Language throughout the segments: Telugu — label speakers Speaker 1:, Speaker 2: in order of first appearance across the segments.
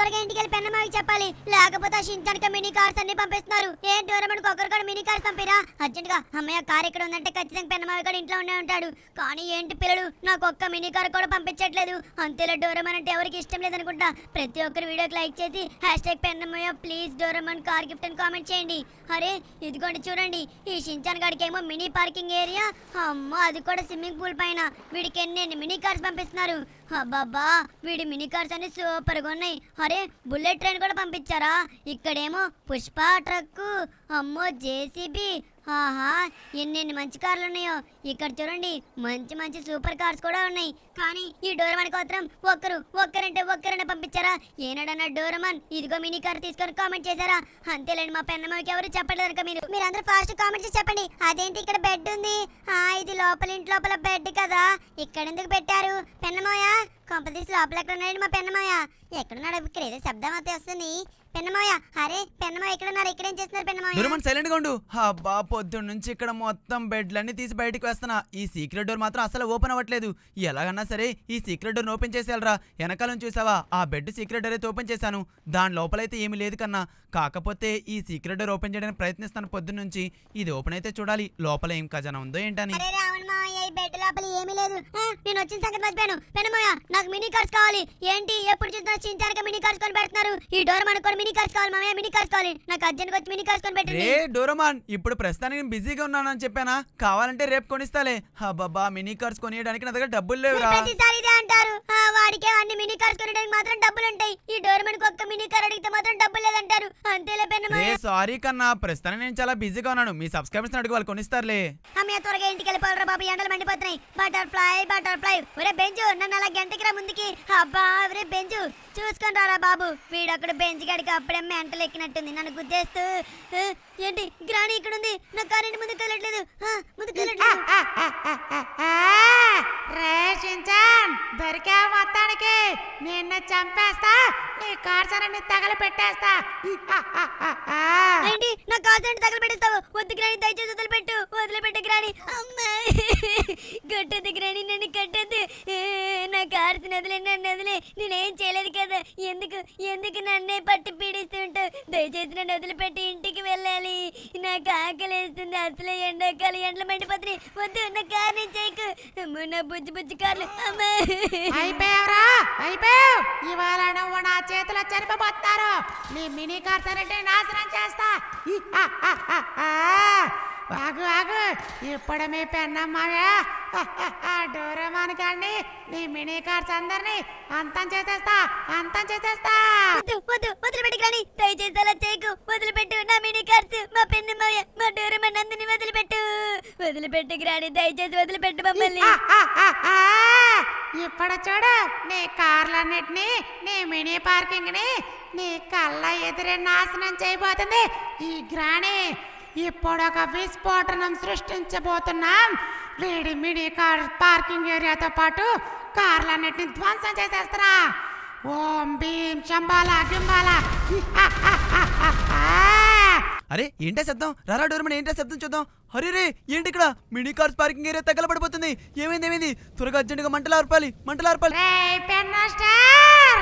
Speaker 1: త్వరగా ఇంటికి వెళ్ళి పెన్నమావికి చెప్పాలి లేకపోతే ఆ షించానికి మినీ కార్స్ అన్ని పంపిస్తున్నారు ఏ డోరమన్కి ఒకరు కూడా మినీ కార్స్ పంపిరా అర్జెంట్ గా అమ్మయ్య కార్ ఎక్కడ ఉందంటే ఖచ్చితంగా పెన్నమావి కూడా ఇంట్లో ఉండే ఉంటాడు కానీ ఏంటి పిల్లలు నాకు ఒక్క మినీ కార్ కూడా పంపించట్లేదు అంతేలా డోరమన్ అంటే ఎవరికి ఇష్టం లేదనుకుంటా ప్రతి ఒక్కరు వీడియోకి లైక్ చేసి hashtag Pennamayya please Doraemon car gift అని కామెంట్ చేయండి అరే ఇదిగోండి చూడండి ఈ షించాన్ గాడికి ఏమో మినీ పార్కింగ్ ఏరియా అమ్మో అది కూడా స్విమ్మింగ్ పూల్ పైన వీడికి ఎన్ని ఎన్ని మినీ కార్స్ పంపిస్తున్నారు అబ్బాబ్బా వీడి మినీ కార్స్ అన్ని సూపర్గా ఉన్నాయి అరే బుల్లెట్ ట్రైన్ కూడా పంపించారా ఇక్కడేమో పుష్ప ట్రక్కు అమ్మో జేసీబీ ఆహా ఎన్ని ఎన్ని మంచి కార్లు ఉన్నాయో ఇక్కడ చూడండి మంచి మంచి సూపర్ కార్స్ కూడా ఉన్నాయి కానీ ఈ డోరమాన్ మాత్రం ఒక్కరు ఒక్కరంటే ఒక్కరనే పంపించారా ఏనాడన్నా డోరమాన్ ఇదిగో మినీ కార్ తీసుకొని కామెంట్ చేశారా అంతేలేండి మా పెన్నమ్మకి ఎవరు చెప్పలేదు కనుక మీరు మీరు అందరూ ఫాస్ట్ కామెంట్ చేసి చెప్పండి అదేంటి ఇక్కడ బెడ్ ఉంది ఆ ఇది లోపల ఇంటి లోపల బెడ్ కదా ఇక్కడ ఎందుకు పెట్టారు పెన్నమోయ కొంపదీసి లోపల ఎక్కడ ఉన్నాడు మా పెన్నమోయ ఎక్కడున్నాడు ఇక్కడ ఏదో శబ్దం అయితే వస్తుంది పెన్నమోయ అరే పెన్నమోయ ఎక్కడ ఉన్నారు ఇక్కడ ఏం చేస్తున్నారు పెన్నమోయ
Speaker 2: దూరమని సైలెంట్ గా ఉండు అబ్బా పొద్దున్న నుంచి ఇక్కడ మొత్తం బెడ్లన్నీ తీసి బయటికి వేస్తున్నా ఈ సీక్రెట్ డోర్ మాత్రం అసలు ఓపెన్ అవ్వట్లేదు ఎలాగన్నా సరే ఈ సీక్రెట్ డోర్ ఓపెన్ చేసేయాలరా వెనకాల నుంచి చూసావా ఆ బెడ్ సీక్రెట్ డోర్ అయితే ఓపెన్ చేశాను దాని లోపలైతే ఏమీ లేదు కన్నా కాకపోతే ఈ సీక్రెట్ డోర్ ఓపెన్ చేయడానికి ప్రయత్నిస్తాను పొద్దున్న నుంచి ఇది ఓపెన్ అయితే చూడాలి లోపల ఏం ఖజానా ఉందో ఏంటని
Speaker 1: అరే రావణ మావయ్య ఈ బెడ్ లోపల ఏమీ లేదు ఆ, నేను వచ్చిన సంగతి మర్చిపోయాను పెనమోయ నాకు మినీ కార్స్ కావాలి ఏంటి ఎప్పుడు చూసినా చించానికి మినీ కార్స్ కొని పెడుతున్నారు ఈ డోర్ మనకు కూడా మినీ కార్స్ కావాలి మామయ్య మినీ కార్స్ కావాలి నాకు అర్జెంట్ వచ్చి మినీ కార్స్ కొని
Speaker 2: రే
Speaker 1: పెట్టండి
Speaker 2: డోరమాన్ ఇప్పుడు ప్రస్తుతానికి నేను బిజీగా ఉన్నానని చెప్పానా కావాలంటే రేపు కొనిస్తాలే అబ్బబ్బా మినీ కార్స్ కొనియడానికి నా దగ్గర డబ్బులు
Speaker 1: మీరు
Speaker 2: లేవురా
Speaker 1: ప్రతిసారి ఇదే అంటారు ఆ, వాడికే అన్ని మినీ కార్స్ కొనడానికి మాత్రం డబ్బులు ఉంటాయి ఈ డోర్ మనకు ఒక్క మినీ కార్ అడిగితే మాత్రం డబ్బులు లేదంటారు అంతేలే
Speaker 2: రే
Speaker 1: పెన్నమోయ
Speaker 2: సారీ కన్నా ప్రస్తుతానికి నేను చాలా బిజీగా ఉన్నాను మీ సబ్స్క్రైబర్స్ అడిగి వాళ్ళు కొనిస్తారులే
Speaker 1: అమ్మయ్య త్వరగా ఇంటికి వెళ్ళిపోవాలరా బాబు ఎండలు మండిపోతున్నాయి బటర్ఫ్లై బటర్ఫ్లై ఒరే బెంచు నన్ను అలా గంటకి రా ముందుకి అబ్బా ఒరే బెంచు చూసుకొని రారా బాబు వీడు అక్కడ బెంచ్ గడికి అప్పుడే మెంటలు ఎక్కినట్టుంది నన్ను గుద్దేస్తూ ఆ, ఏంటి గ్రాని ఇక్కడ ఉంది నా కారు ముందుకు వెళ్ళట్లేదు ఆ, ముందుకు వెళ్ళట్లేదు
Speaker 3: రే షించాన్ దొరికా మొత్తానికి నిన్ను చంపేస్తా నీ కార్సనని తగల పెట్టేస్తా
Speaker 1: ఏంటి నా కారు అంటే తగలబెడేస్తావు వద్దు గ్రాని దయచేసి వదిలిపెట్టు వదిలిపెట్టు గ్రాని అమ్మా కొట్టద్దు గ్రాని నన్ను కట్టద్దు ఏ, నా కారు నదిలే నన్ను వదిలే నేనేం చేయలేదు కదా ఎందుకు ఎందుకు నన్నే పట్టి పీడిస్తుంటావు దయచేసి నన్ను వదిలిపెట్టి ఇంటికి వెళ్ళాలి నాకు ఆకలి వేస్తుంది అసలే ఎండాకాలం ఎండలు మండిపోతున్నాయి వద్దు నా కారు నేను చేయకు అమ్మో నా బుజ్జి బుజ్జి కార్లు అమ్మా
Speaker 3: అయిపోయావురా అయిపోయావు ఇవాళ నువ్వు నా చేతిలో చనిపోతున్నారు నీ మినీ కార్సనని నాశనం చేస్తా ఆగు ఆగు ఇప్పుడు మీ పెన్నమ్మగా డోరమాన్ గారిని నీ మినీ కార్స్ అందరినీ అంతం చేసేస్తా అంతం చేసేస్తా
Speaker 1: వద్దు వద్దు వదిలిపెట్టి గ్రాని దయచేసి అలా చేయకు వదిలిపెట్టు నా మినీ కార్స్ మా పెన్ను మాయ మా డోరమన్ నందిని వదిలిపెట్టు వదిలిపెట్టు గ్రాని దయచేసి వదిలిపెట్టు మమ్మల్ని
Speaker 3: ఇప్పుడు చూడు నీ కార్లన్నిటినీ నీ మినీ పార్కింగ్ ని నీ కళ్ళ ఎదురే నాశనం చేయబోతుంది ఈ గ్రాణి ఇప్పుడు ఒక విస్ఫోటనం సృష్టించబోతున్నాం వీడి మినీ కార్ పార్కింగ్ ఏరియాతో పాటు కార్లన్నిటిని ధ్వంసం చేసేస్తారా ఓం భీం శంబాల గింబాల
Speaker 2: అరే ఏంటా శబ్దం రారా డోరమని ఏంటా శబ్దం చూద్దాం అరే రే ఏంటి ఇక్కడ మినీ కార్స్ పార్కింగ్ ఏరియా తగలబడిపోతుంది ఏమైంది ఏమైంది త్వరగా అర్జెంటుగా మంటలు ఆర్పాలి మంటలు ఆర్పాలి
Speaker 3: రే పెన్న స్టార్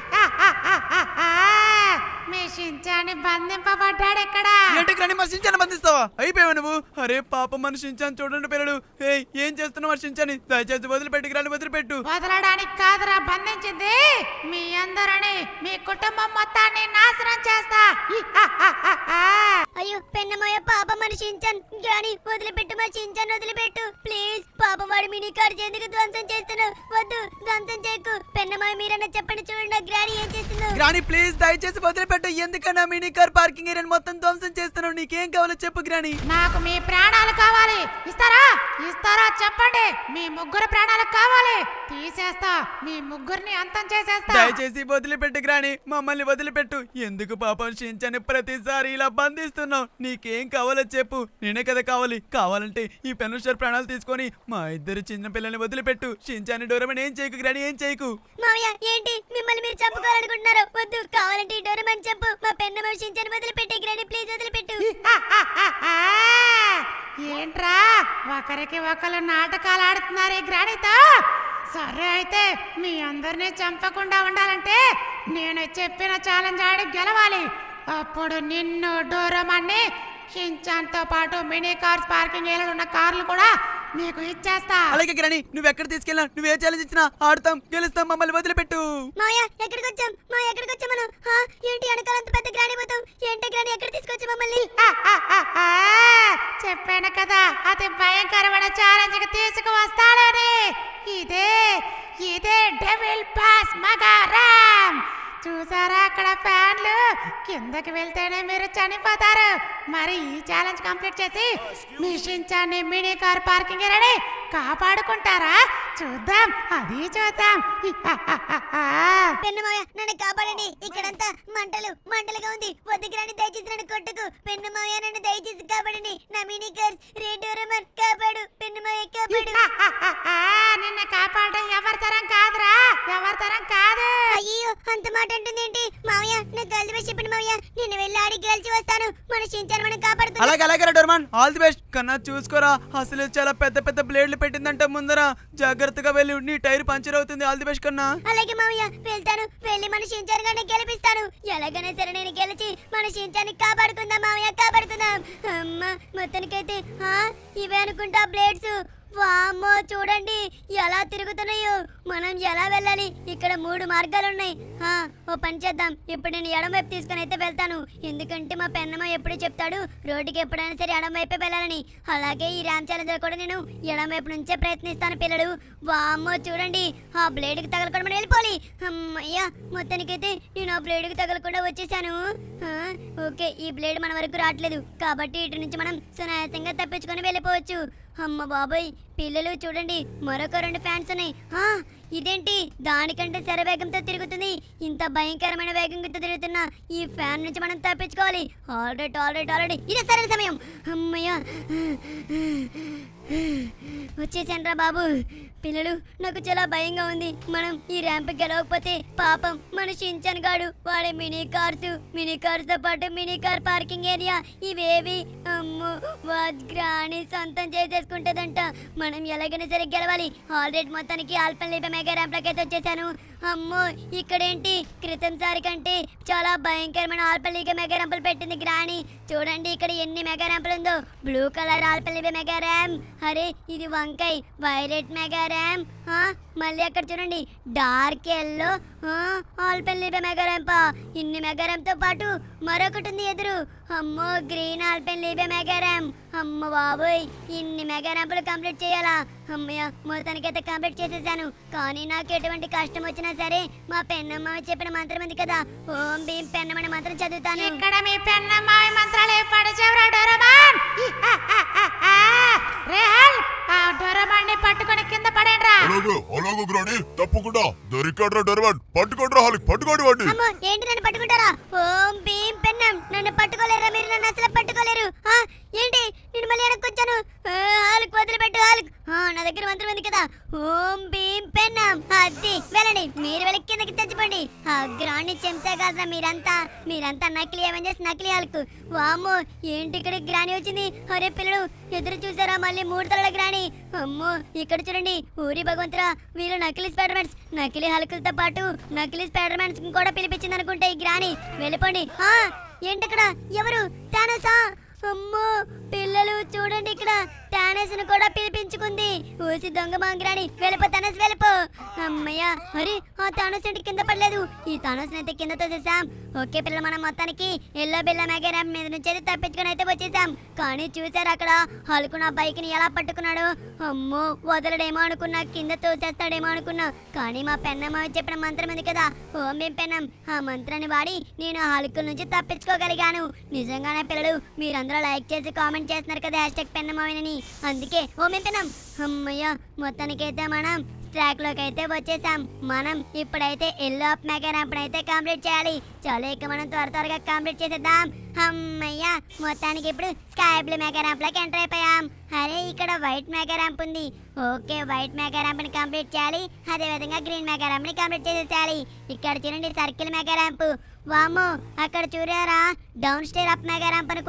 Speaker 3: మీ షించాని బంధింపబడ్డాడు ఇక్కడ
Speaker 2: ఏంటి గ్రాని మరి షించాన్ని బంధిస్తావా అయిపోయావు నువ్వు అరే పాప మన షించాన్ చూడండి పిల్లలు ఏయ్ ఏం చేస్తున్నావు మరి షించాని దయచేసి వదిలిపెట్టి గ్రాని వదిలిపెట్టు
Speaker 3: వదలడానికి కాదురా బంధించింది మీ అందరిని మీ కుటుంబం మొత్తాన్ని నాశనం చేస్తా
Speaker 1: అయ్యో పెన్నమోయ పాప మన చించన్ గ్రాని వదిలిపెట్టు మా చించన్ వదిలిపెట్టు ప్లీజ్ పాప వాడు మినీ కార్ ఎందుకు ధ్వంసం చేస్తున్నావు వద్దు ధ్వంసం చేయకు పెన్నమోయ మీరన్నా చెప్పండి చూడండి నా గ్రాని ఏం చేస్తున్నావు
Speaker 2: గ్రాని ప్లీజ్ దయచేసి వదిలిపెట్టు ఎందుకన్నా మినీ కార్ పార్కింగ్ ఏరియాని మొత్తం ధ్వంసం చేస్తున్నావు నీకేం కావాలో చెప్పు గ్రాని
Speaker 3: నాకు మీ ప్రాణాలు కావాలి ఇస్తారా ఇస్తారా చెప్పండి మీ ముగ్గురు ప్రాణాలు కావాలి తీసేస్తా మీ ముగ్గురిని అంతం చేసేస్తా
Speaker 2: దయచేసి వదిలిపెట్టు గ్రాని మమ్మల్ని వదిలిపెట్టు ఎందుకు పాపం షించాని ప్రతిసారి ఇలా బంధిస్తున్నావు నీకేం కావాలో చెప్పు నేనే కదా కావాలి కావాలంటే ఈ పెనుషర్ ప్రాణాలు తీసుకొని మా ఇద్దరు చిన్న పిల్లల్ని వదిలిపెట్టు షించాని డోరమని ఏం చేయకు గ్రాని ఏం చేయకు
Speaker 1: మావయ్య ఏంటి మిమ్మల్ని మీరు చంపుకోవాలనుకుంటున్నారు వద్దు కావాలంటే ఈ డోరమని చెప్పు మా పెన్నమోయ చించన్ వదిలిపెట్టే గ్రాని ప్లీజ్ వదిలిపెట్టు
Speaker 3: ఏంట్రా ఒకరికి ఒకరు నాటకాలు ఆడుతున్నారు ఈ గ్రాణితో సరే అయితే మీ అందరినీ చంపకుండా ఉండాలంటే నేను చెప్పిన ఛాలెంజ్ ఆడి గెలవాలి అప్పుడు నిన్ను డోరమాన్ని షించాన్తో పాటు మినీ కార్స్ పార్కింగ్ ఏరియాలో ఉన్న కార్లు కూడా నీకు ఇచ్చేస్తా
Speaker 2: అలాగే కిరణి నువ్వు ఎక్కడ తీసుకెళ్ళినా నువ్వే ఛాలెంజ్ ఇచ్చినా ఆడతాం గెలుస్తాం మమ్మల్ని వదిలిపెట్టు
Speaker 1: మావయ్య ఎక్కడికి వచ్చాం మా ఎక్కడికి వచ్చాం మనం హా, ఏంటి వెనకాలంత పెద్ద గ్రాని పోతాం ఏంటి గ్రాని ఎక్కడ తీసుకొచ్చాం మమ్మల్ని
Speaker 3: ఆ, ఆ, ఆ, ఆ, చెప్పాను కదా అతి భయంకరమైన ఛాలెంజ్ కి తీసుకువస్తాడని ఇదే ఇదే డెవిల్ పాస్ మగారాం చూసారా అక్కడ ఫ్యాన్లు కిందకి వెళ్తేనే మీరు చనిపోతారు మరి ఈ ఛాలెంజ్ కంప్లీట్ చేసి మీ షించాన్ని మినీ కార్ పార్కింగ్ రెడీ కాపాడుకుంటారా చూద్దాం అది చూద్దాం
Speaker 1: పెన్ను మావయ్య నన్ను కాపాడండి ఇక్కడంతా మంటలు మంటలుగా ఉంది వద్దు గ్రాని దయచేసి నన్ను కొట్టుకు పెన్ను మావయ్య నన్ను దయచేసి కాపాడండి నా మినీ కార్స్ రేడియో రమన్ కాపాడు పెన్ను మావయ్య కాపాడు
Speaker 3: నిన్న కాపాడడం ఎవరి తరం కాదురా ఎవరి తరం కాదు
Speaker 1: అయ్యో అంత మాట అంటుంది ఏంటి మావయ్య నాకు గల్ది వేసి చెప్పండి మావయ్య నేను వెళ్ళి ఆడి గెలిచి వస్తాను మన షించాను మనం కాపాడుకుందాం
Speaker 2: అలాగే అలాగే డోర్మాన్ ఆల్ ది బెస్ట్ కన్నా చూసుకోరా అసలు చాలా పెద్ద పెద్ద బ్లేడ్లు పెట్టిందంట ముందర జాగ్రత్తగా వెళ్ళి నీ టైర్ పంచర్ అవుతుంది ఆల్ ది బెస్ట్ కన్నా
Speaker 1: అలాగే మావయ్య వెళ్తాను వెళ్ళి మన షించాన్ గారిని గెలిపిస్తాను ఎలాగైనా సరే నేను గెలిచి మన షించాన్ని కాపాడుకుందాం మావయ్య కాపాడుకుందాం అమ్మ మొత్తానికైతే ఆ, ఇవే అనుకుంటా బ్లేడ్స్ వామ్మో చూడండి ఎలా తిరుగుతున్నాయో మనం ఎలా వెళ్ళాలి ఇక్కడ మూడు మార్గాలు ఉన్నాయి ఆ, ఓ పని చేద్దాం ఇప్పుడు నేను ఎడం వైపు తీసుకొని అయితే వెళ్తాను ఎందుకంటే మా పెన్నమ్మ ఎప్పుడు చెప్తాడు రోడ్డుకి ఎప్పుడైనా సరే ఎడం వైపే వెళ్ళాలని అలాగే ఈ ర్యామ్ ఛాలెంజ్ కూడా నేను ఎడం వైపు నుంచే ప్రయత్నిస్తాను పిల్లలు వామ్మో చూడండి ఆ బ్లేడ్కి తగలకుండా మనం వెళ్ళిపోవాలి అమ్మయ్యా మొత్తానికైతే నేను ఆ బ్లేడ్కి తగలకుండా వచ్చేసాను ఆ, ఓకే ఈ బ్లేడ్ మన వరకు రావట్లేదు కాబట్టి ఇటు నుంచి మనం సునాయాసంగా తప్పించుకొని వెళ్ళిపోవచ్చు అమ్మ బాబాయ్ పిల్లలు చూడండి మరొక రెండు ఫ్యాన్స్ ఉన్నాయి ఆ, ఇదేంటి దానికంటే శర వేగంతో తిరుగుతుంది ఇంత భయంకరమైన వేగంతో తిరుగుతున్న ఈ ఫ్యాన్ నుంచి మనం తప్పించుకోవాలి ఆల్రెడీ ఆల్రెడీ ఆల్రెడీ ఇదే సరైన సమయం అమ్మయ్యా వచ్చేసాను రా బాబు పిల్లలు నాకు చాలా భయంగా ఉంది మనం ఈ ర్యాంప్ గెలవకపోతే పాపం మన షించన్ గాడు వాడే మినీ కార్స్ మినీ కార్స్ తో పాటు మినీ కార్ పార్కింగ్ ఏరియా ఇవేవి అమ్మో గ్రాని సొంతం చేసేసుకుంటదంట మనం ఎలాగైనా సరే గెలవాలి ఆల్రెడీ మొత్తానికి ఆల్పన్ లేపే మెగా ర్యాంప్ అయితే వచ్చేసాను అమ్మో ఇక్కడేంటి క్రితం సారి కంటే చాలా భయంకరమైన ఆల్పల్లిగా మెగా ర్యాంపులు పెట్టింది గ్రాని చూడండి ఇక్కడ ఎన్ని మెగా ర్యాంపులు ఉందో బ్లూ కలర్ ఆల్పల్లి మెగా ర్యామ్ అరే ఇది వంకాయ్ వైలెట్ మెగా ర్యామ్ ఆ, మళ్ళీ అక్కడ చూడండి dark yellow Alpenliebe mega ర్యాంపా ఇన్ని మెగా ర్యాంప్తో పాటు మరొకటి ఉంది ఎదురు అమ్మో green Alpenliebe mega ram అమ్మ బాబోయ్ ఇన్ని మెగా ర్యాంపులు కంప్లీట్ చేయాలా అమ్మయ్య మొత్తానికైతే కంప్లీట్ చేసేసాను కానీ నాకు ఎటువంటి కష్టం వచ్చినా సరే మా పెన్నమ్మ చెప్పిన మంత్రం ఉంది కదా ఓం భీం పెన్నమని మంత్రం చదువుతాను
Speaker 3: ఇక్కడ మీ పెన్నమ్మాయి మంత్రాలు ఎప్పుడు చెవరా డోరమాన్ రేహల్ ఆ డోరమాన్ని పట్టుకొని కింద పడేండ్రా
Speaker 4: అలాగే అలాగే గ్రాని తప్పకుండా దొరికాడ్రా డర్వాన్ పట్టుకోండి హాలిక్ పట్టుకోండి వాడిని
Speaker 1: అమ్మో ఏంటి నన్ను పట్టుకుంటారా ఓం భీం పెన్నం నన్ను పట్టుకోలేరా మీరు నన్ను అసలు పట్టుకోలేరు ఆ, ఏంటి నేను మళ్ళీ వెనక్కి వచ్చాను ఆ, హాలుకు వదిలిపెట్టు హాలుకు ఆ, నా దగ్గర మంత్రం ఉంది కదా ఓం భీం పెన్నం అది వెళ్ళండి మీరు వెళ్ళి కిందకి తెచ్చిపోండి ఆ గ్రాండ్ చెంచా కాదురా మీరంతా మీరంతా నకిలీ అవెంజర్స్ నకిలీ హాలుకు వామ్మో ఏంటి ఇక్కడ గ్రాని వచ్చింది అరే పిల్లలు ఎదురు చూసారా మళ్ళీ మూడు తలల గ్రాని అమ్మో ఇక్కడ చూడండి ఊరి భగవంతురా వీళ్ళు నకిలీ స్పైడర్మెన్స్ నకిలీ హల్కులతో పాటు నకిలీ స్పైడర్మెన్స్ కూడా పిలిపించింది అనుకుంటే ఈ గ్రాని వెళ్ళిపోండి ఆ ఏంటి ఇక్కడ ఎవరు తానోసా అమ్మో పిల్లలు చూడండి ఇక్కడ తానస్ ను కూడా పిలిపించుకుంది ఊసి దొంగ మాంగ్రాని వెళ్ళిపో తానస్ వెళ్ళిపో అమ్మయ్య అరే ఆ తానస్ ఏంటి కింద పడలేదు ఈ తానస్ అయితే కింద తోసేసాం ఓకే పిల్లలు మనం మొత్తానికి ఎల్లో బిల్ల మెగారాం మీద నుంచి అయితే తప్పించుకొని అయితే వచ్చేసాం కానీ చూసారు అక్కడ హల్కు నా బైక్ ని ఎలా పట్టుకున్నాడు అమ్మో వదలడేమో అనుకున్నా కింద తోసేస్తాడేమో అనుకున్నా కానీ మా పెన్నమ్మ చెప్పిన మంత్రం ఉంది కదా ఓం భీం పెన్నం ఆ మంత్రాన్ని వాడి నేను ఆ హల్కుల నుంచి తప్పించుకోగలిగాను నిజంగానే పిల్లలు మీరందరూ లైక్ చేసి కామెంట్ చేస్తున్నారు కదా హ్యాష్ ట్యాగ్ పెన్నమ్మని అందుకే ఓం భీం పెన్నం అమ్మయ్య మొత్తానికైతే మనం ట్రాక్ లోకి అయితే వచ్చేసాం మనం ఇప్పుడైతే ఎల్లో అప్ మెగా ర్యాంప్ అయితే కంప్లీట్ చేయాలి చలో ఇక మనం త్వర త్వరగా కంప్లీట్ చేసేద్దాం అమ్మయ్య మొత్తానికి ఇప్పుడు స్కై బ్లూ మెగా ర్యాంప్ లోకి ఎంటర్ అయిపోయాం అరే ఇక్కడ వైట్ మెగా ర్యాంప్ ఉంది ఓకే వైట్ మెగా ర్యాంప్ ని కంప్లీట్ చేయాలి అదే విధంగా గ్రీన్ మెగా ర్యాంప్ ని కంప్లీట్ చేసేసేయాలి ఇక్కడ చూడండి సర్కిల్ మెగా ర్యాంప్ వామ్మో అక్కడ చూడారా down stair up mega ramp అనుకుంటా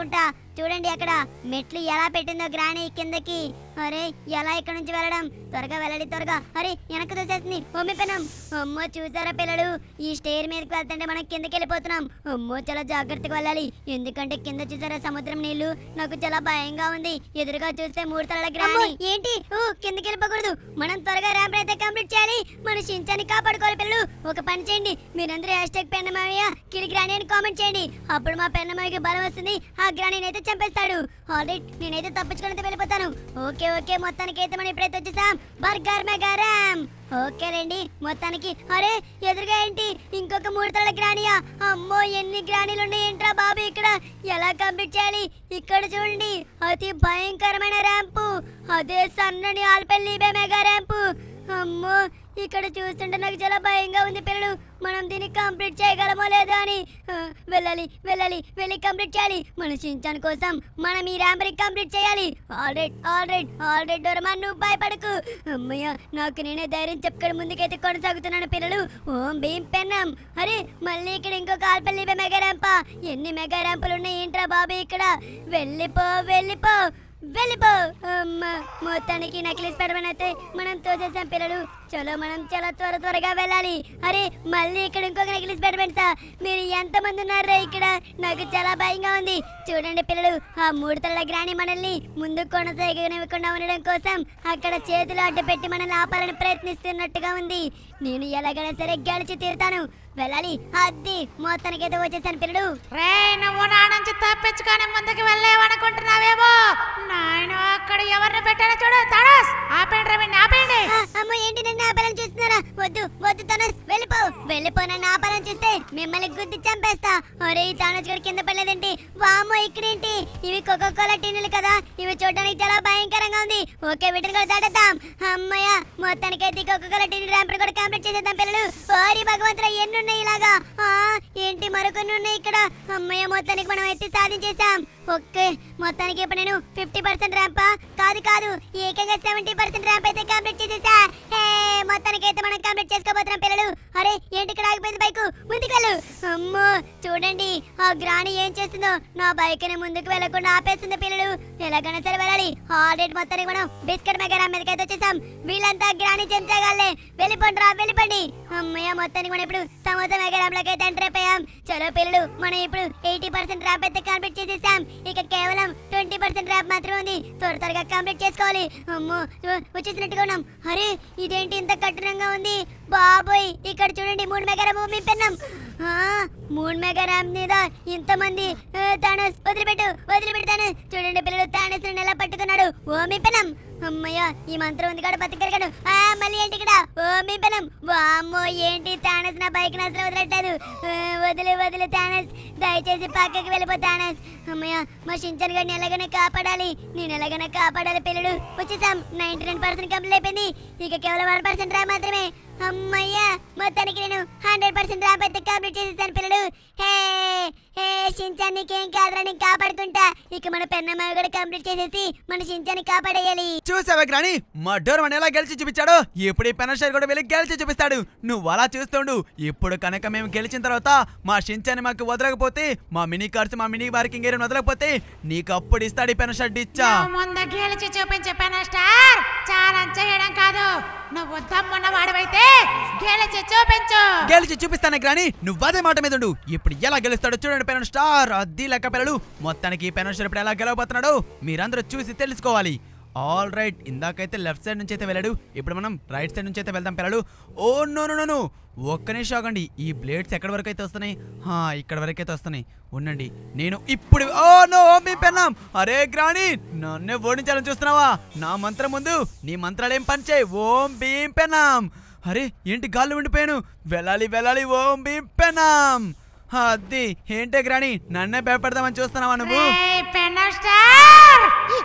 Speaker 1: చూడండి అక్కడ మెట్లు ఎలా పెట్టిందో గ్రాని కిందకి అరే ఎలా ఇక్కడ నుంచి వెళ్ళడం త్వరగా వెళ్ళండి త్వరగా అరే వెనక్కి తోసేస్తుంది మమ్మీ పెనం అమ్మో చూసారా పిల్లలు ఈ స్టేర్ మీదకి వెళ్తుంటే మనం కిందకి వెళ్ళిపోతున్నాం అమ్మో చాలా జాగ్రత్తగా వెళ్ళాలి ఎందుకంటే కింద చూసారా సముద్రం నీళ్లు నాకు చాలా భయంగా ఉంది ఎదురుగా చూస్తే మూడు తలల గ్రాని ఏంటి ఓ కిందకి వెళ్ళిపోకూడదు మనం త్వరగా ర్యాంప్ అయితే కంప్లీట్ చేయాలి మన షించాన్ని కాపాడుకోవాలి పిల్లలు ఒక పని చేయండి మీరందరూ హ్యాష్ ట్యాగ్ పెన్నమయ్య కిలి గ్రాని అని కామెంట్ చేయండి అప్పుడు మా పెన్నమయ్యకి బలం వస్తుంది ఆ గ్రాని అయితే చంపేస్తాడు ఆల్రెడీ నేనైతే తప్పించుకుని వెళ్ళిపోతాను ఓకే ఓకే మొత్తానికి అయితే మనం ఇప్పుడైతే వచ్చేసాం బర్గర్ మెగారాం ఓకేలేండి మొత్తానికి అరే ఎదురుగా ఏంటి ఇంకొక మూడు తల గ్రానియా అమ్మో ఎన్ని గ్రానీలు ఉన్నాయి ఏంట్రా బాబు ఇక్కడ ఎలా కంప్లీట్ చేయాలి ఇక్కడ చూడండి అతి భయంకరమైన ర్యాంపు అదే సన్నని ఆల్పెల్లి మెగా ర్యాంపు అమ్మో ఇక్కడ చూస్తుంటే నాకు చాలా భయంగా ఉంది పిల్లలు మనం దీన్ని కంప్లీట్ చేయగలమో లేదో అని ఆ, వెళ్ళాలి వెళ్ళాలి వెళ్ళి కంప్లీట్ చేయాలి మన చించాన్ కోసం మనం ఈ ర్యాంపరి కంప్లీట్ చేయాలి ఆల్రెడ్ ఆల్రెడ్ ఆల్రెడ్ డోరమా నువ్వు భయపడకు అమ్మయ్య నాకు నేనే ధైర్యం చెప్పుకొని ముందుకైతే కొనసాగుతున్నాను పిల్లలు ఓం భీం పెన్నం అరే మళ్ళీ ఇక్కడ ఇంకొక ఆల్పల్లి మెగా ర్యాంపా ఎన్ని మెగా ర్యాంపులు ఉన్నాయి ఏంట్రా బాబు ఇక్కడ వెళ్ళిపో వెళ్ళిపో వెళ్ళిపో అమ్మ మొత్తానికి నకిలీస్ పెడమని అయితే మనం తోసేసాం పిల్లలు చలో మనం చాలా త్వర త్వరగా వెళ్ళాలి అరే మళ్ళీ ఇక్కడ ఇంకొక నకిలీస్ పెడమని సార్ మీరు ఎంతమంది ఉన్నారా ఇక్కడ నాకు చాలా భయంగా ఉంది చూడండి పిల్లలు ఆ మూడు తల్ల గ్రాని మనల్ని ముందు కొనసాగనివ్వకుండా ఉండడం కోసం అక్కడ చేతులు అడ్డు పెట్టి మనల్ని ఆపాలని ప్రయత్నిస్తున్నట్టుగా ఉంది నేను ఎలాగైనా సరే గెలిచి తీరుతాను వెళ్ళాలి అద్ది మొత్తానికి అయితే వచ్చేసాను పిల్లలు
Speaker 3: రే నువ్వు నా నుంచి తప్పించుకొని ముందుకు వెళ్ళేవనుకుంటున్నావేమో నాయన అక్కడ ఎవరిని పెట్టానో చూడు తడస్ ఆపండి రవిని ఆపండి
Speaker 1: ఆ, అమ్మో ఏంటి నన్ను ఆపాలని చూస్తున్నారా వద్దు వద్దు తనస్ వెళ్ళిపో వెళ్ళిపో నన్ను ఆపాలని చూస్తే మిమ్మల్ని గుద్ది చంపేస్తా ఒరే ఈ తానస్ గడి కింద పడలేదేంటి వామ్మో ఇక్కడేంటి ఇవి కోకో కోలా టీనులు కదా ఇవి చూడడానికి చాలా భయంకరంగా ఉంది ఓకే వీటిని కూడా దాటేద్దాం అమ్మయ్య మొత్తానికైతే కోకో కోలా టీను ర్యాంప్ కూడా కంప్లీట్ చేసేద్దాం పిల్లలు ఓరి భగవంతురా ఎన్ని ఉన్నాయి ఇలాగా ఆ, ఏంటి మరికొన్ని ఉన్నాయి ఇక్కడ అమ్మయ్య మొత్తానికి మనం అయితే సాధించేసాం ఓకే మొత్తానికి ఇప్పుడు నేను ఫిఫ్టీ పర్సెంట్ ర్యాంపా కాదు కాదు ఏకంగా సెవెంటీ పర్సెంట్ ర్యాంప్ అయితే కంప్లీట్ చేసేసా హే మొత్తానికి అయితే మనం కంప్లీట్ చేసుకోబోతున్నాం పిల్లలు అరే ఏంటి ఇక్కడ ఆగిపోయింది బైక్ ముందుకు వెళ్ళు అమ్మో చూడండి ఆ గ్రాని ఏం చేస్తుందో నా బైక్ ని ముందుకు వెళ్లకుండా ఆపేస్తుంది పిల్లలు ఎలాగైనా సరే వెళ్ళాలి ఆల్రెడీ మొత్తానికి మనం బిస్కెట్ మెగారా మీదకి అయితే వచ్చేసాం వీళ్ళంతా గ్రాని చెంచగాలే వెళ్ళిపోండి రా వెళ్ళిపోండి అమ్మయ్య మొత్తానికి మనం ఇప్పుడు సమోసా మెగారాంలోకి అయితే ఎంటర్ అయిపోయాం చలో పిల్లలు మనం ఇప్పుడు ఎయిటీ పర్సెంట్ ర్యాంప్ అయితే కంప్లీట్ చేసేసాం ఇక కేవలం ట్వంటీ పర్సెంట్ ర్యాంప్ మాత్రమే ఉంది త్వర త్వరగా కంప్లీట్ చేసుకోవాలి అమ్మో చూ- వచ్చేసినట్టుగా ఉన్నాం అరే ఇదేంటి ఇంత కఠినంగా ఉంది బాబోయ్ ఇక్కడ చూడండి మూడు మెగారాం భూమి పెన్నాం ఆ, మూడు మెగారాం మీద ఇంతమంది ఆ, తానస్ వదిలిపెట్టు వదిలిపెడతాను చూడండి పిల్లలు తానస్ ఎలా పట్టుకున్నాడు ఓమి పెనం అమ్మయ్య ఈ మంత్రం ఉంది కూడా బతికరగడు ఆ మళ్ళీ ఏంటి ఇక్కడ ఓమి పెనం వామ్మో ఏంటి తానస్ నా బైక్ అసలు వదలట్లేదు ఆ, వదిలి వదిలి తానస్ దయచేసి పక్కకి వెళ్ళిపో తానస్ అమ్మయ్య మా షించన్ గారిని ఎలాగైనా కాపాడాలి నేను ఎలాగైనా కాపాడాలి పిల్లలు వచ్చేసాం నైన్టీ నైన్ పర్సెంట్ కంప్లీట్ అయిపోయింది ఇక కేవలం వన్ పర్సెంట్ రా మాత్రమే అమ్మయ్య మొత్తానికి నేను హండ్రెడ్ పర్సెంట్ ర్యాంప్ అయితే కంప్లీట్ చేసేసాను పిల్లలు హే హే షించాన్ నీకేం కాదురా నేను కాపాడుకుంటా ఇక మన పెన్నమ్మాయి కూడా కంప్లీట్ చేసేసి మన షించాన్ని కాపాడేయాలి
Speaker 2: చూసావా గ్రాని మా డోర్మన్ ఎలా గెలిచి చూపించాడో ఇప్పుడు ఈ పెనషర్ కూడా వెళ్ళి గెలిచి చూపిస్తాడు నువ్వు అలా చూస్తుండు ఇప్పుడు కనుక మేము గెలిచిన తర్వాత మా షించాన్ని మాకు వదలకపోతే మా మినీ కార్స్ మా మినీ పార్కింగ్ ఏరియా వదలకపోతే నీకు అప్పుడు ఇస్తాడు ఈ పెనషర్ ఇచ్చా
Speaker 3: నువ్వు ముందు గెలిచి చూపించే పెన స్టార్ ఛాలెంజ్ చేయడం కాదు నువ్వు దమ్మున్న వాడవైతే గెలిచి చూపించు
Speaker 2: గెలిచి చూపిస్తాను గ్రాని నువ్వు అదే మాట మీద ఉండు ఇప్పుడు ఎలా గెలుస్తాడో చూడండి పెన స్టార్ అద్దీ లెక్క పిల్లలు మొత్తానికి ఈ పెనషర్ ఇప్పుడు ఎలా గెలవబోతున్నాడో మీరందరూ చూసి తెలుసుకోవాలి ఆల్ రైట్ ఇందాకైతే లెఫ్ట్ సైడ్ నుంచి అయితే వెళ్ళాడు ఇప్పుడు మనం రైట్ సైడ్ నుంచి అయితే వెళ్దాం పిల్లలు ఓ నో నో నో ఒక్క నిమిషం ఆగండి ఈ బ్లేడ్స్ ఎక్కడి వరకు అయితే వస్తున్నాయి హా ఇక్కడ వరకు అయితే వస్తున్నాయి ఉండండి నేను ఇప్పుడు ఓ నో ఓం భీం పెన్నాం అరే గ్రాని నన్నే ఓడించాలని చూస్తున్నావా నా మంత్రం ముందు నీ మంత్రాలు ఏం పనిచేయి ఓం భీం పెన్నాం అరే ఏంటి గాల్లో ఉండిపోయాను వెళ్ళాలి వెళ్ళాలి ఓం భీం పెన్నాం అది ఏంటే గ్రాని నన్నే భయపడదామని చూస్తున్నావా నువ్వు
Speaker 3: రేయ్ పెన స్టార్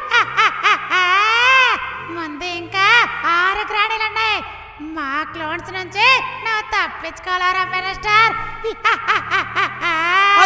Speaker 3: ముందు ఇంకా ఆరు గ్రాణీలు ఉన్నాయి మా క్లోన్స్ నుంచి నువ్వు తప్పించుకోవాలరా పెన స్టార్
Speaker 2: అది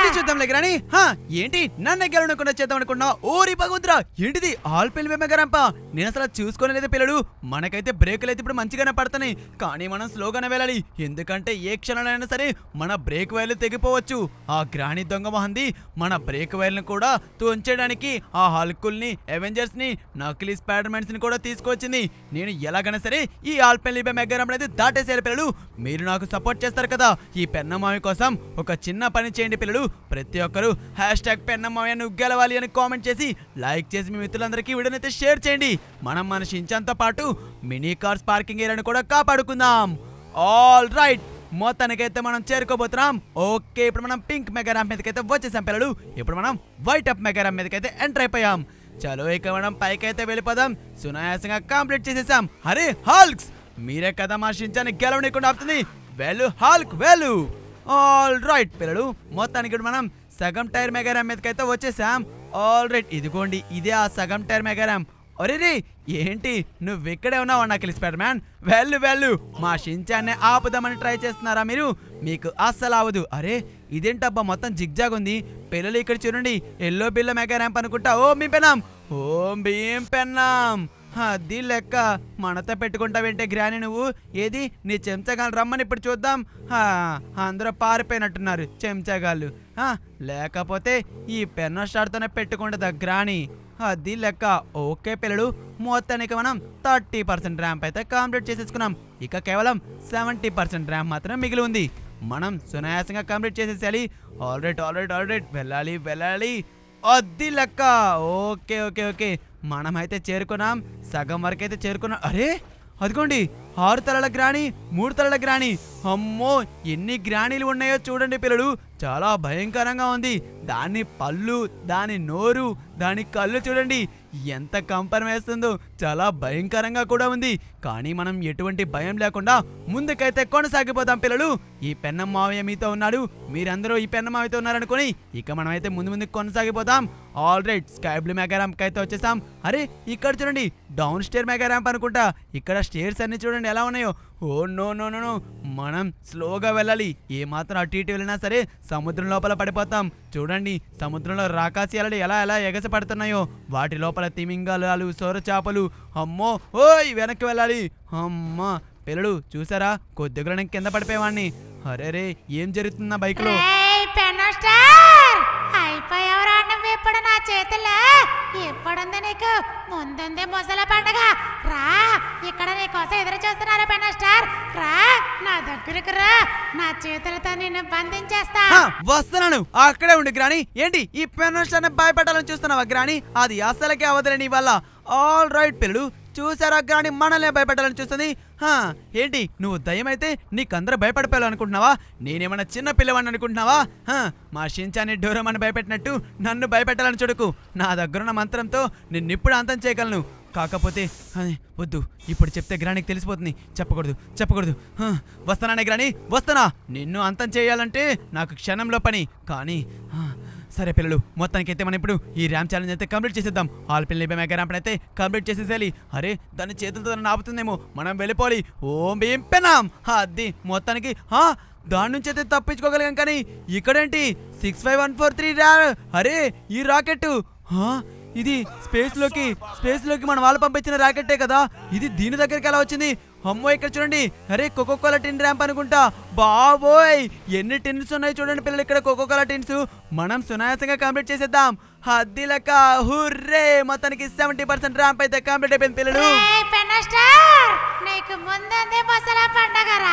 Speaker 2: చూద్దాంలే గ్రాని హా ఏంటి నన్ను గెలవకుండా చేద్దాం అనుకున్నా ఓరి భగవంతురా ఏంటిది ఆల్ పెళ్లి మెగారంప నేను అసలు చూసుకోలేదు పిల్లలు మనకైతే బ్రేకులు అయితే ఇప్పుడు మంచిగానే పడుతున్నాయి కానీ మనం స్లోగానే వెళ్ళాలి ఎందుకంటే ఏ క్షణంలో సరే మన బ్రేక్ వైర్లు తెగిపోవచ్చు ఆ గ్రాని దొంగ మహంది మన బ్రేక్ వైర్లను కూడా తుంచడానికి ఆ హల్కుల్ని అవెంజర్స్ ని నకిలీ స్పైడర్మెన్స్ ని కూడా తీసుకొచ్చింది నేను ఎలాగైనా సరే ఈ ఆల్ పెళ్లి మెగారం అనేది దాటేసేయాలి పిల్లలు మీరు నాకు సపోర్ట్ చేస్తారు కదా ఈ పెన్నమావి కోసం ఒక చిన్న పని చేయండి పిల్లలు ప్రతి ఒక్కరూ హ్యాష్ ట్యాగ్ పెన్నమావి నువ్వు గెలవాలి అని కామెంట్ చేసి లైక్ చేసి మీ మిత్రులందరికీ వీడియోనైతే షేర్ చేయండి మనం మన షించాన్తో పాటు మినీ కార్స్ పార్కింగ్ ఏరియాను కూడా కాపాడుకుందాం ఆల్ రైట్ మొత్తానికైతే మనం చేరుకోబోతున్నాం ఓకే ఇప్పుడు మనం పింక్ మెగారామ్ మీదకైతే వచ్చేసాం పిల్లలు ఇప్పుడు మనం వైట్ అప్ మెగారామ్ మీదకైతే ఎంటర్ అయిపోయాం చలో ఇక మనం పైకైతే వెళ్ళిపోదాం సునాయాసంగా కంప్లీట్ చేసేసాం అరే హాల్క్స్ మీరే కదా మా షించాన్ని గెలవనీయకుండా ఆపుతుంది వెళ్ళు హాల్క్ వెళ్ళు ఆల్ రైట్ పిల్లలు మొత్తానికి ఇప్పుడు మనం సగం టైర్ మెగారామ్ మీదకైతే వచ్చేసాం ఆల్ రైట్ ఇదిగోండి ఇదే ఆ సగం టైర్ మెగారామ్ అరే రే ఏంటి నువ్వు ఇక్కడే ఉన్నావు నాకు స్పైడర్ మ్యాన్ వెళ్ళు వెళ్ళు మా షించాన్ని ఆపుదామని ట్రై చేస్తున్నారా మీరు మీకు అస్సలు అవదు అరే ఇదేంటబ్బా మొత్తం జిగ్జాగ్ ఉంది పిల్లలు ఇక్కడ చూడండి ఎల్లో బిల్ల మెగా ర్యాంప్ అనుకుంటా ఓ మీ పెన్నాం ఓ భీం పెన్నాం అది లెక్క మనతో పెట్టుకుంటావేంటే గ్రాని నువ్వు ఏది నీ చెంచగాలు రమ్మని ఇప్పుడు చూద్దాం హా, అందరూ పారిపోయినట్టున్నారు చెంచగాళ్ళు హా, లేకపోతే ఈ పెన్న షాట్తోనే పెట్టుకుంటుందా గ్రాని అది లెక్క ఓకే పిల్లలు మొత్తానికి మనం థర్టీ పర్సెంట్ ర్యాంప్ అయితే కంప్లీట్ చేసేసుకున్నాం ఇక కేవలం సెవెంటీ పర్సెంట్ ర్యాంప్ మాత్రమే మిగిలి ఉంది మనం సునాయాసంగా కంప్లీట్ చేసేసేయాలి ఆల్రెడీ ఆల్రెడీ ఆల్రెడీ వెళ్ళాలి వెళ్ళాలి అది లెక్క ఓకే ఓకే ఓకే మనమైతే చేరుకున్నాం సగం వరకు అయితే చేరుకున్నాం అరే అదిగోండి ఆరు తలల గ్రాణి మూడు తలల గ్రాణి అమ్మో ఎన్ని గ్రాణీలు ఉన్నాయో చూడండి పిల్లలు చాలా భయంకరంగా ఉంది దాని పళ్ళు దాని నోరు దాని కళ్ళు చూడండి ఎంత కంపరం వేస్తుందో చాలా భయంకరంగా కూడా ఉంది కానీ మనం ఎటువంటి భయం లేకుండా ముందుకైతే కొనసాగిపోతాం పిల్లలు ఈ పెన్నం మావయ్య మీతో ఉన్నాడు మీరందరూ ఈ పెన్నం మావయ్యతో ఉన్నారనుకుని ఇక మనమైతే ముందు ముందుకు కొనసాగిపోతాం all right sky blue mega ramp అయితే వచ్చేసాం అరే ఇక్కడ చూడండి డౌన్ స్టేర్ మెగా ర్యాంప్ అనుకుంటా ఇక్కడ స్టేర్స్ అన్ని చూడండి ఎలా ఉన్నాయో oh no no no no మనం స్లోగా వెళ్ళాలి ఏ మాత్రం అటు ఇటు వెళ్ళినా సరే సముద్రం లోపల పడిపోతాం చూడండి సముద్రంలో రాకాశయాలు ఎలా ఎలా ఎగసి పడుతున్నాయో వాటి లోపల తిమింగలాలు సొర చేపలు అమ్మో ఓయ్ వెనక్కి వెళ్ళాలి అమ్మా పిల్లలు చూసారా కొద్దిగా నేను కింద పడిపోయేవాడిని అరే రే ఏం జరుగుతుంది నా బైక్లో
Speaker 3: ఏయ్ పెన్నో స్టార్ అయిపోయావురా నువ్వు ఇప్పుడు నా చేతుల్లో ఎప్పుడుంది నీకు ముందుంది ముసల పండగ రా ఇక్కడ నీ కోసం ఎదురు చూస్తున్నారు పెన్నో స్టార్ రా నా దగ్గరకు రా నా చేతులతో నిన్ను బంధించేస్తా
Speaker 2: హా, వస్తున్నాను అక్కడే ఉండి గ్రాని ఏంటి ఈ పెనోస్టార్ని భయపెట్టాలని చూస్తున్నావా గ్రాని అది అసలకే అవదలే నీ వల్ల ఆల్ రైట్ పిల్లలు చూసారా గ్రాని మనల్ని భయపెట్టాలని చూస్తుంది హా, ఏంటి నువ్వు దయ్యమైతే నీకందరూ భయపడిపోయాలి అనుకుంటున్నావా నేనేమన్నా చిన్న పిల్లవాడిని అనుకుంటున్నావా హా, మా షించాని డోరమని భయపెట్టినట్టు నన్ను భయపెట్టాలని చూడకు నా దగ్గరున్న మంత్రంతో నిన్నిప్పుడు అంతం చేయగలను కాకపోతే అదే, వద్దు ఇప్పుడు చెప్తే గ్రానికి తెలిసిపోతుంది చెప్పకూడదు చెప్పకూడదు హ, వస్తానానే గ్రాని వస్తానా నిన్ను అంతం చేయాలంటే నాకు క్షణంలో పని కానీ హ, సరే పిల్లలు మొత్తానికి అయితే మనం ఇప్పుడు ఈ ర్యామ్ ఛాలెంజ్ అయితే కంప్లీట్ చేసేద్దాం ఆల్ పిల్లలు మెగా ర్యాంప్ అయితే కంప్లీట్ చేసేసేయాలి అరే దాని చేతులతో నన్ను ఆపుతుందేమో మనం వెళ్ళిపోవాలి ఓం భీం పెనాం అది మొత్తానికి హా, దాని నుంచి అయితే తప్పించుకోగలిగాం కానీ ఇక్కడేంటి six five one four three రా అరే ఈ రాకెట్ ఇది స్పేస్ లోకి స్పేస్ లోకి మన వాళ్ళు పంపించిన రాకెట్టే కదా ఇది దీని దగ్గరికి ఎలా వచ్చింది అమ్మో ఇక్కడ చూడండి అరే కోకోకోలా టిన్ ర్యాంప్ అనుకుంటా బాబోయ్ ఎన్ని టిన్స్ ఉన్నాయి చూడండి పిల్లలు ఇక్కడ కోకోకోలా టిన్స్ మనం సునాయాసంగా కంప్లీట్ చేసేద్దాం హద్ది లెక్క హుర్రే మొత్తానికి సెవెంటీ పర్సెంట్ ర్యాంప్ అయితే కంప్లీట్ అయిపోయింది పిల్లలు
Speaker 3: ఏయ్ పెన్నో స్టార్ నీకు ముందుంది ముసల పండగ రా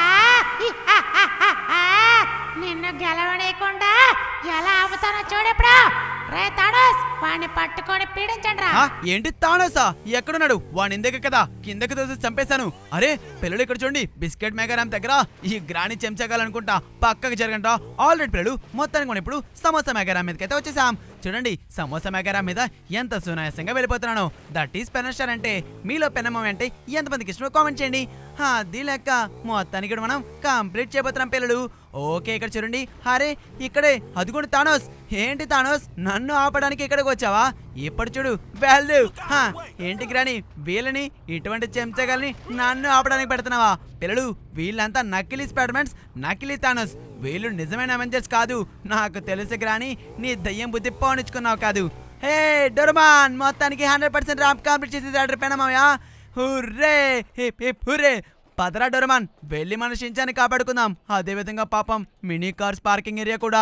Speaker 3: నిన్ను గెలవనీయకుండా ఎలా ఆపుతానో చూడప్పుడు రే తడోస్ వాడిని పట్టుకొని పీడించండి రా
Speaker 2: ఆ, ఏంటి తానోసా ఎక్కడున్నాడు వాడి ఇందక కదా కిందకి తోసి చంపేశాను అరే పిల్లలు ఇక్కడ చూడండి బిస్కెట్ మేకరామ్ దగ్గర ఈ గ్రాని చెంచగాలనుకుంటా పక్కకు జరగంట ఆల్రెడీ పిల్లలు మొత్తానికి మనం ఇప్పుడు సమోసా మేకరామ్ మీదకి అయితే వచ్చేసాం చూడండి సమోసా మేకరామ్ మీద ఎంత సునాయాసంగా వెళ్ళిపోతున్నాను దట్ ఈస్ పెనస్టార్ అంటే మీలో పెనమ్మ అంటే ఎంతమందికి ఇష్టమో కామెంట్ చేయండి అది లెక్క మొత్తానికి కూడా మనం కంప్లీట్ చేయబోతున్నాం పిల్లలు ఓకే ఇక్కడ చూడండి అరే ఇక్కడే అది కూడా తానోస్ ఏంటి తానోస్ నన్ను ఆపడానికి ఇక్కడికి వచ్చావా ఇప్పుడు చూడు వెళ్ళు హా, ఏంటి గ్రాని వీళ్ళని ఇటువంటి చెంచగల్ని నన్ను ఆపడానికి పెడుతున్నావా పిల్లలు వీళ్ళంతా నకిలీ స్పైడర్మెన్స్ నకిలీ తానోస్ వీళ్ళు నిజమైన అవెంజర్స్ కాదు నాకు తెలుసు గ్రాని నీ దయ్యం బుద్ధి పోనిచ్చుకున్నావు కాదు హే డొరమాన్ మొత్తానికి హండ్రెడ్ పర్సెంట్ ర్యాంప్ కంప్లీట్ చేసేసాడు పెనమావయ్య హుర్రే హిప్ హిప్ హుర్రే పదరా డొరమాన్ వెళ్ళి మన షించాన్ని కాపాడుకుందాం అదేవిధంగా పాపం మినీ కార్స్ పార్కింగ్ ఏరియా కూడా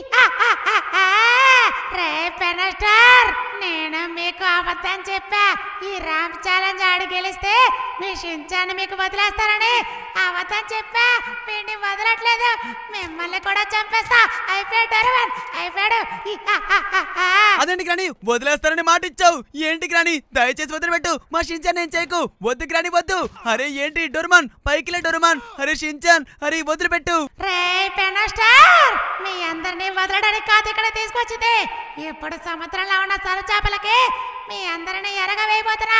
Speaker 3: రే పెనస్టార్ నేను మీకు అబద్ధం చెప్పా ఈ ర్యాంప్ ఛాలెంజ్ ఆడి గెలిస్తే మీ షించాన్ని మీకు వదిలేస్తానని అబద్ధం చెప్పా వీడిని వదలట్లేదు మిమ్మల్ని కూడా చంపేస్తా అయిపోయాడు డొరవన్ అయిపోయాడు ఈ హా హా హా హా.
Speaker 2: అదేంటి గ్రాని వదిలేస్తారని మాట ఇచ్చావు ఏంటి గ్రాని దయచేసి వదిలిపెట్టు మా షించాన్ నేను చేయకు వద్దు గ్రాని వద్దు అరే ఏంటి డొరమాన్ పైకిలే డొరమాన్ అరే షించాన్ అరే వదిలిపెట్టు
Speaker 3: రే పెనస్టార్ మీ అందరినీ వదలడానికి కాదు ఇక్కడ తీసుకొచ్చింది ఇప్పుడు సముద్రంలో ఉన్న సర చేపలకి మీ అందరిని ఎరగ వేయబోతున్నా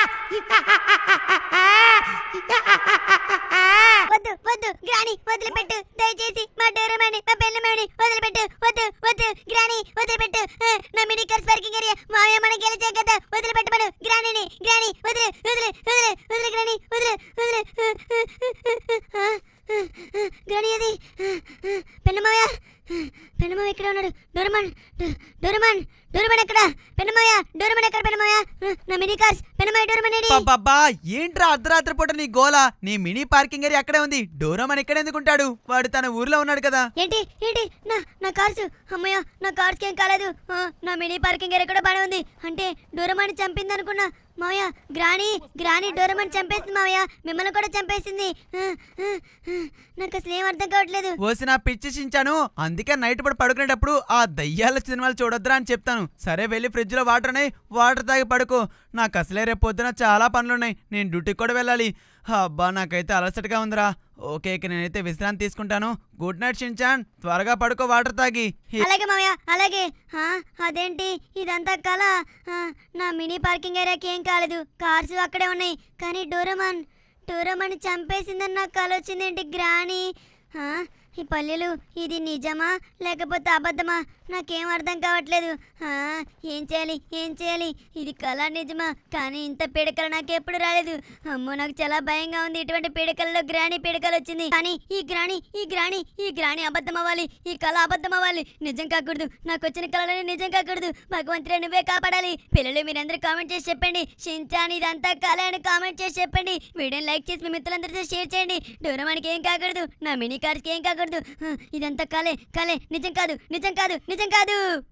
Speaker 1: వద్దు వద్దు గ్రాని వదిలిపెట్టు దయచేసి మా డోరమాని మా పెన్నమాని వదిలిపెట్టు వద్దు వద్దు గ్రాని వదిలిపెట్టు ఆ, నా మినీ కార్స్ పార్కింగ్ ఏరియా మావయ్య మనం గెలిచాం కదా వదిలిపెట్టు మనం గ్రానీని గ్రాని వదిలే వదిలే వదిలే వదిలే గ్రాని వదిలే వదిలే ఆ, ఆ, ఆ, ఆ, గ్రాని అది పెన్నమావయ్య పెన్నమావ ఇక్కడ ఉన్నాడు డోరమాన్ డో- డోరమాన్ డోరమాన్ ఎక్కడ పెన్నమావయ్య డోరమాన్ ఎక్కడ పెన్నమావయ్య ఆ, నా మినీ కార్స్ పెన్నమావ డోరమాన్ ఏడి?
Speaker 2: బాబా ఏంట్రా అర్ధరాత్రి పూట నీ గోల నీ మినీ పార్కింగ్ ఏరియా అక్కడే ఉంది డోరామన్ ఇక్కడ ఎందుకుంటాడు వాడు తన ఊర్లో ఉన్నాడు కదా
Speaker 1: ఏంటి ఏంటి నా నా కార్స్ అమ్మయ్య నా కార్స్కి ఏం కాలేదు ఆ, నా మినీ పార్కింగ్ ఏరియా కూడా బాగానే ఉంది అంటే డోరమాని చంపింది అనుకున్నా మావయ్య గ్రాని గ్రాని డోరమాని చంపేసింది మావయ్య మిమ్మల్ని కూడా చంపేసింది ఆ, ఆ, ఆ, నాకు అసలు ఏం అర్థం కావట్లేదు
Speaker 2: ఓసి నా పిచ్చి చించాను అందుకే నైట్ పడి పడుకునేటప్పుడు ఆ దయ్యాల సినిమాలు చూడొద్దురా అని చెప్తాను సరే వెళ్ళి ఫ్రిడ్జ్ లో వాటర్ ఉన్నాయి వాటర్ తాగి పడుకో నాకు అసలే రేపు పొద్దున చాలా పనులున్నాయి నేను డ్యూటీకి కూడా వెళ్ళాలి అబ్బా నాకైతే అలసటగా ఉందిరా ఓకే ఇక నేనైతే విశ్రాంతి తీసుకుంటాను గుడ్ నైట్ షించాన్ త్వరగా పడుకో వాటర్ తాగి హి-
Speaker 1: అలాగే మావయ్య అలాగే ఆ, అదేంటి ఇదంతా కళ ఆ, నా మినీ పార్కింగ్ ఏరియాకి ఏం కాలేదు కార్స్ అక్కడే ఉన్నాయి కానీ డోరమాన్ డోరమాన్ చంపేసిందని నాకు కళ వచ్చిందేంటి గ్రాని ఆ, ఈ పల్లెలు ఇది నిజమా లేకపోతే అబద్ధమా నాకేం అర్థం కావట్లేదు ఆ, ఏం చేయాలి ఏం చేయాలి ఇది కళ నిజమా కానీ ఇంత పీడకలు నాకు ఎప్పుడు రాలేదు అమ్మో నాకు చాలా భయంగా ఉంది ఇటువంటి పీడకల్లో గ్రాని పీడకలు వచ్చింది కానీ ఈ గ్రాని ఈ గ్రాని ఈ గ్రాని అబద్ధం అవ్వాలి ఈ కళ అబద్ధం అవ్వాలి నిజం కాకూడదు నాకు వచ్చిన కళలని నిజం కాకూడదు భగవంతుడే నువ్వే కాపాడాలి పిల్లలు మీరందరూ కామెంట్ చేసి చెప్పండి షించాన్ ఇదంతా కళ అని కామెంట్ చేసి చెప్పండి వీడియోని లైక్ చేసి మీ మిత్రులందరితో షేర్ చేయండి డోరమానికి ఏం కాకూడదు నా మినీ కార్స్కి ఏం కాకూడదు ఆ, ఇదంతా కలే కలే నిజం కాదు నిజం కాదు నిజం కాదు